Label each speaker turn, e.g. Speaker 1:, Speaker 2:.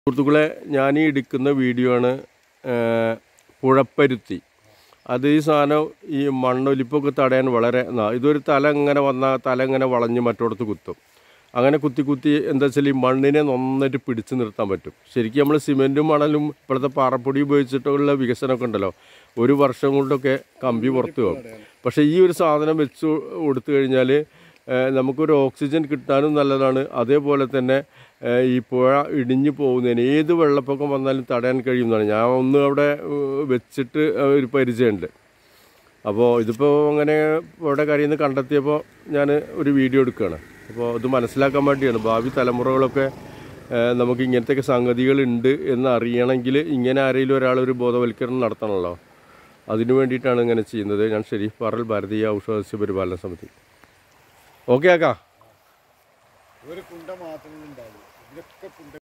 Speaker 1: സുഹൃത്തുക്കളെ ഞാൻ ഈ എടുക്കുന്ന വീഡിയോ ആണ് ഏഹ്, പുഴപ്പരുത്തി അത് ഈ സാധനം ഈ മണ്ണൊലിപ്പൊക്കെ തടയാൻ വളരെ ന- ഇതൊരു തല ഇങ്ങനെ വന്നാൽ തല ഇങ്ങനെ വളഞ്ഞ് മറ്റോടത്ത് കുത്തും അങ്ങനെ കുത്തി കുത്തി എന്താ വെച്ചാൽ ഈ മണ്ണിനെ നന്നായിട്ട് പിടിച്ചു നിർത്താൻ പറ്റും ശരിക്കും നമ്മൾ സിമെൻറ്റും മണലും ഇപ്പോഴത്തെ പാറപ്പൊടി ഉപയോഗിച്ചിട്ടുള്ള വികസനമൊക്കെ ഉണ്ടല്ലോ ഒരു വർഷം കൊണ്ടൊക്കെ കമ്പി പുറത്ത് പോകും പക്ഷേ ഈ ഒരു സാധനം വെച്ച് കൊടുത്തു കഴിഞ്ഞാൽ നമുക്കൊരു ഓക്സിജൻ കിട്ടാനും നല്ലതാണ് അതേപോലെ തന്നെ ഏഹ്, ഈ പുഴ ഇടിഞ്ഞു പോകുന്നതിന് ഏത് വെള്ളപ്പൊക്കം വന്നാലും തടയാൻ കഴിയുന്നതാണ് ഞാൻ ഒന്ന് അവിടെ ഏഹ്, വെച്ചിട്ട് ഒരു പരിചയമുണ്ട് അപ്പോൾ ഇതിപ്പോൾ അങ്ങനെ ഇവിടെ കരയിൽ കണ്ടെത്തിയപ്പോൾ ഞാൻ ഒരു വീഡിയോ എടുക്കുകയാണ് അപ്പോൾ ഇത് മനസ്സിലാക്കാൻ വേണ്ടിയാണ് ഭാവി തലമുറകളൊക്കെ ഏഹ്, നമുക്ക് ഇങ്ങനത്തെയൊക്കെ സംഗതികളുണ്ട് എന്ന് അറിയണമെങ്കിൽ ഇങ്ങനെ ആരെങ്കിലും ഒരാൾ ഒരു ബോധവൽക്കരണം നടത്തണമല്ലോ അതിനു വേണ്ടിയിട്ടാണ് ഇങ്ങനെ ചെയ്യുന്നത് ഞാൻ ഷെരീഫ് പാറൽ ഭാരതീയ ഔഷധ പരിപാലന സമിതി ഓക്കെ ആക്കാം
Speaker 2: ഒരു കുണ്ട മാത്രമേ ഉണ്ടാവൂ ഇതൊക്കെ കുണ്ട